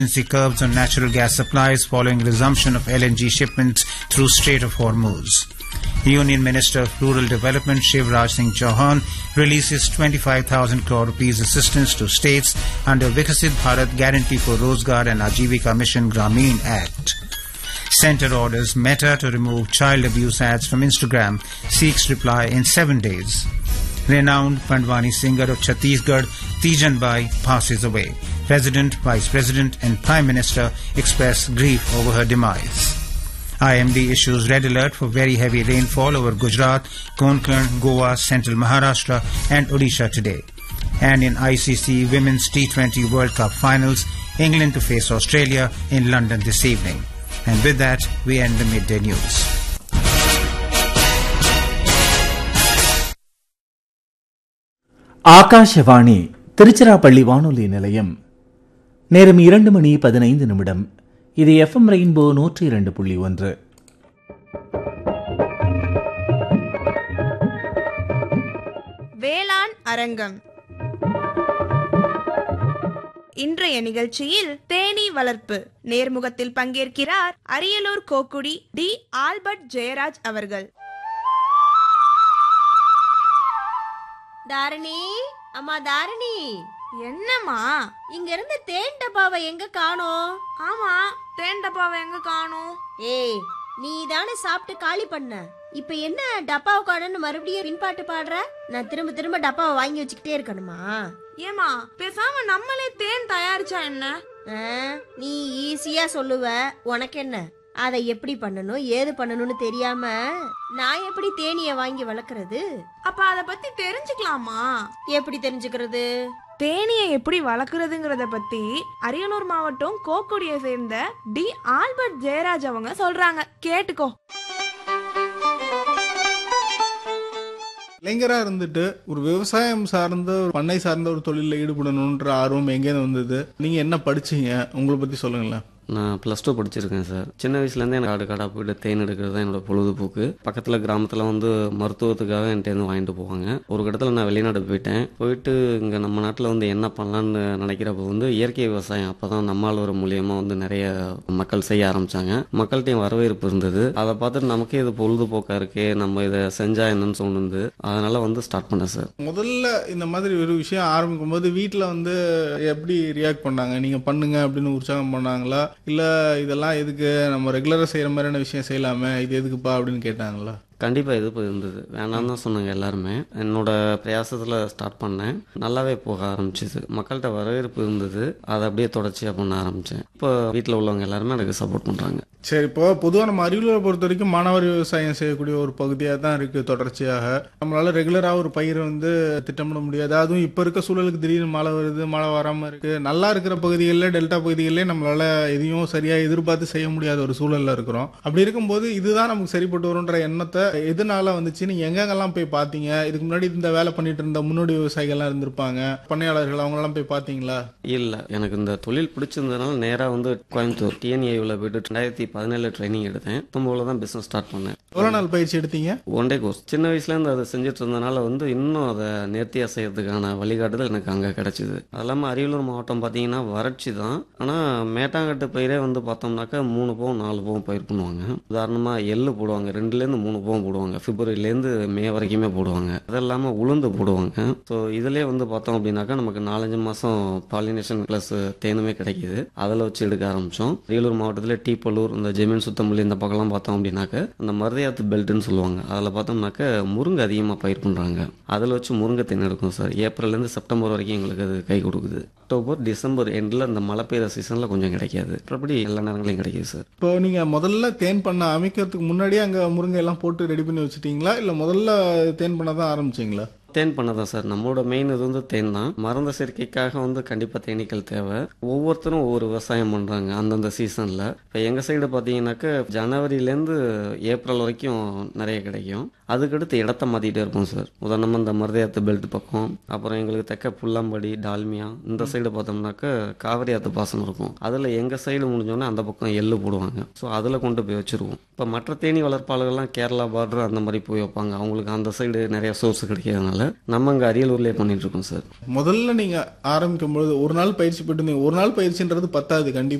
emergency curbs on natural gas supplies following resumption of LNG shipments through Strait of Hormuz. Union Minister of Rural Development Shivraj Singh Chauhan releases 25,000 crore rupees assistance to states under Vikasit Bharat Guarantee for Rozgar and Ajivika Mission Grameen Act. Center orders Meta to remove child abuse ads from Instagram, seeks reply in seven days. Renowned Pandwani singer of Chhattisgarh, Tijan Bai, passes away. President, Vice President, and Prime Minister express grief over her demise. IMD issues red alert for very heavy rainfall over Gujarat, Konkan, Goa, Central Maharashtra, and Odisha today. And in ICC Women's T20 World Cup finals, England to face Australia in London this evening. And with that, we end the midday news. Akashvani Tiruchirappalli வானொலி நிலையம் நேரம் இரண்டு மணி பதினைந்து நிமிடம் இது FM rainbow நூற்றி இரண்டு புள்ளி ஒன்று வேளாண் அரங்கம் இன்றைய நிகழ்ச்சியில் தேனீ வளர்ப்பு நேர்முகத்தில் பங்கேற்கிறார் அரியலூர் கோக்குடி டி ஆல்பர்ட் ஜெயராஜ் அவர்கள் தாரணி அம்மா தாரணி என்னம்மா இங்க இருந்த தேன் டப்பாவை எங்க காணோம் ஆமா தேன் டப்பாவை எங்க காணும் ஏய் நீ தானே சாப்பிட்டு காலி பண்ண இப்ப என்ன டப்பாவை காணும்னு மறுபடியும் பின்பாட்டு பாடுற நான் திரும்ப திரும்ப டப்பாவை வாங்கி வச்சுக்கிட்டே இருக்கணுமா ஏமா பேசாம நம்மளே தேன் தயாரிச்சா என்ன ஆ, நீ ஈஸியா சொல்லுவ உனக்கு என்ன அதை எப்படி பண்ணணும் ஏது பண்ணணும்னு தெரியாம நான் எப்படி தேனிய வாங்கி வளர்க்கறது அப்ப அத பத்தி தெரிஞ்சுக்கலாமா எப்படி தெரிஞ்சுக்கிறது தேனியை எப்படி வளர்க்குறதுங்கிறத பத்தி அரியலூர் மாவட்டம் கோக்குடியை சேர்ந்த டி ஆல்பர்ட் ஜெயராஜ் அவங்க சொல்றாங்க கேட்டுக்கோ இளைஞரா இருந்துட்டு ஒரு விவசாயம் சார்ந்த ஒரு பண்ணை சார்ந்த ஒரு தொழிலில் ஈடுபடணுன்ற ஆர்வம் எங்கேருந்து வந்தது நீங்க என்ன படிச்சீங்க உங்களை பத்தி சொல்லுங்களேன் நான் ப்ளஸ் டூ படிச்சிருக்கேன் சார் சின்ன வயசுலேருந்தே எனக்கு காடு காடாக போயிட்டு தேன் எடுக்கிறது தான் என்னோட பொழுதுபோக்கு பக்கத்தில் கிராமத்தில் வந்து மருத்துவத்துக்காக என்கிட்ட வாங்கிட்டு போவாங்க ஒரு கட்டத்தில் நான் வெளிநாடு போயிட்டேன் போயிட்டு இங்கே நம்ம நாட்டில் வந்து என்ன பண்ணலான்னு நினைக்கிறப்ப வந்து இயற்கை விவசாயம் அப்போ தான் நம்மால் மூலியமாக வந்து நிறைய மக்கள் செய்ய ஆரம்பித்தாங்க மக்கள்கிட்டையும் வரவேற்பு இருந்தது அதை பார்த்துட்டு நமக்கே இது பொழுதுபோக்காக இருக்கே நம்ம இதை செஞ்சா என்னன்னு தோணுது அதனால் வந்து ஸ்டார்ட் பண்ணேன் சார் முதல்ல இந்த மாதிரி ஒரு விஷயம் ஆரம்பிக்கும் போது வீட்டில் வந்து எப்படி ரியாக்ட் பண்ணாங்க நீங்க பண்ணுங்க அப்படின்னு உற்சாகம் பண்ணாங்களா இல்ல இதெல்லாம் எதுக்கு நம்ம ரெகுலரா செய்யற மாதிரியான விஷயம் செய்யலாமே இது எதுக்குப்பா அப்படின்னு கேட்டாங்களா கண்டிப்பாக எதிர்ப்பு இருந்தது வேணாம்னு தான் சொன்னாங்க எல்லாருமே என்னோட பிரயாசத்தில் ஸ்டார்ட் பண்ணேன் நல்லாவே போக ஆரம்பிச்சிது மக்கள்கிட்ட வரவேற்பு இருந்தது அதை அப்படியே தொடர்ச்சியாக பண்ண ஆரம்பித்தேன் இப்போ வீட்டில் உள்ளவங்க எல்லாருமே எனக்கு சப்போர்ட் பண்ணுறாங்க சரி இப்போ பொதுவாக நம்ம அரியலூரை பொறுத்த வரைக்கும் மாணவர் விவசாயம் செய்யக்கூடிய ஒரு பகுதியாக தான் இருக்கு தொடர்ச்சியாக நம்மளால ரெகுலராக ஒரு பயிரை வந்து திட்டமிட முடியாது அதுவும் இப்போ இருக்க சூழலுக்கு திடீர்னு மழை வருது மழை வராமல் இருக்கு நல்லா இருக்கிற பகுதிகளில் டெல்டா பகுதிகளிலே நம்மளால எதையும் சரியாக எதிர்பார்த்து செய்ய முடியாத ஒரு சூழல்ல இருக்கிறோம் அப்படி இருக்கும்போது இதுதான் நமக்கு சரிப்பட்டு வரும்ன்ற எண்ணத்தை எதனால வந்துச்சு நீங்க எங்கெங்கெல்லாம் போய் பார்த்தீங்க இதுக்கு முன்னாடி இந்த வேலை பண்ணிட்டு இருந்த முன்னோடி விவசாயிகள்லாம் இருந்திருப்பாங்க பண்ணையாளர்கள் அவங்களெல்லாம் போய் பார்த்தீங்களா இல்லை எனக்கு இந்த தொழில் பிடிச்சிருந்ததுனால நேராக வந்து கோயம்புத்தூர் டிஎன்ஏவில் போயிட்டு ரெண்டாயிரத்தி பதினேழு ட்ரைனிங் எடுத்தேன் பத்தொம்போதில் தான் பிஸ்னஸ் ஸ்டார்ட் பண்ணேன் எவ்வளோ நாள் பயிற்சி எடுத்தீங்க ஒன் டே கோர்ஸ் சின்ன வயசுலேருந்து அதை செஞ்சுட்டு இருந்தனால வந்து இன்னும் அதை நேர்த்தியாக செய்யறதுக்கான வழிகாட்டுதல் எனக்கு அங்கே கிடச்சிது அது இல்லாமல் அரியலூர் மாவட்டம் பார்த்தீங்கன்னா வறட்சி தான் ஆனால் மேட்டாங்கட்டு பயிரே வந்து பார்த்தோம்னாக்கா மூணு போகம் நாலு போகம் பயிர் பண்ணுவாங்க உதாரணமாக எள்ளு போடுவாங்க ரெண்டுலேருந்து மூணு போகம் போடுவாங்க பிப்ரவரிலேருந்து மே வரைக்குமே போடுவாங்க அது இல்லாமல் உளுந்து போடுவாங்க ஸோ இதிலே வந்து பார்த்தோம் அப்படின்னாக்கா நமக்கு நாலஞ்சு மாதம் பாலினேஷன் ப்ளஸ் தேனுமே கிடைக்கிது அதில் வச்சு எடுக்க ஆரம்பித்தோம் அரியலூர் மாவட்டத்தில் டீப்பலூர் இந்த ஜெமீன் சுத்தமல்லி இந்த பக்கம்லாம் பார்த்தோம் அப்படின்னாக்க அந்த மருதையாத்து பெல்ட்னு சொல்லுவாங்க அதில் பார்த்தோம்னாக்க முருங்கை அதிகமாக பயிர் பண்ணுறாங்க அதில் வச்சு முருங்கை தேன் எடுக்கும் சார் ஏப்ரல்லேருந்து செப்டம்பர் வரைக்கும் எங்களுக்கு அது கை கொடுக்குது அக்டோபர் டிசம்பர் எண்டில் இந்த மழை பெய்யுற சீசனில் கொஞ்சம் கிடைக்காது மற்றபடி எல்லா நேரங்களையும் கிடைக்குது சார் இப்போ நீங்க முதல்ல தேன் பண்ண அமைக்கிறதுக்கு முன்னாடியே அங்க முருங்கை எல்லாம் போட்டு ரெடி பண்ணி வச்சுட்டீங்களா இல்ல முதல்ல தேன் பண்ண தான் ஆரம்பிச்சீங்களா தேன் பண்ண தான் சார் நம்மளோட மெயின் இது வந்து தேன் தான் மருந்து சேர்க்கைக்காக வந்து கண்டிப்பாக தேனீக்கள் தேவை ஒவ்வொருத்தரும் ஒவ்வொரு விவசாயம் பண்ணுறாங்க அந்தந்த சீசனில் இப்போ எங்கள் சைடு பார்த்தீங்கன்னாக்க ஜனவரிலேருந்து ஏப்ரல் வரைக்கும் நிறைய கிடைக்கும் அதுக்கடுத்து இடத்த மாற்றிட்டே இருப்போம் சார் உதாரணமாக இந்த மருதையாத்து பெல்ட் பக்கம் அப்புறம் எங்களுக்கு தெக்க புல்லாம்படி டால்மியா இந்த சைடு பார்த்தோம்னாக்க காவிரி ஆத்து பாசனம் இருக்கும் அதில் எங்கள் சைடு முடிஞ்சோடனே அந்த பக்கம் எள்ளு போடுவாங்க ஸோ அதில் கொண்டு போய் வச்சுருவோம் இப்போ மற்ற தேனி வளர்ப்பாளர்கள்லாம் கேரளா பார்டர் அந்த மாதிரி போய் வைப்பாங்க அவங்களுக்கு அந்த சைடு நிறைய சோர்ஸ் கிடைக்கிறதுனால இருக்கிறதுனால நம்ம இங்கே அரியலூர்லேயே பண்ணிட்டு இருக்கோம் சார் முதல்ல நீங்க ஆரம்பிக்கும் பொழுது ஒரு நாள் பயிற்சி போட்டு இருந்தீங்க. ஒரு நாள் பயிற்சின்றது பத்தாது கண்டிப்பா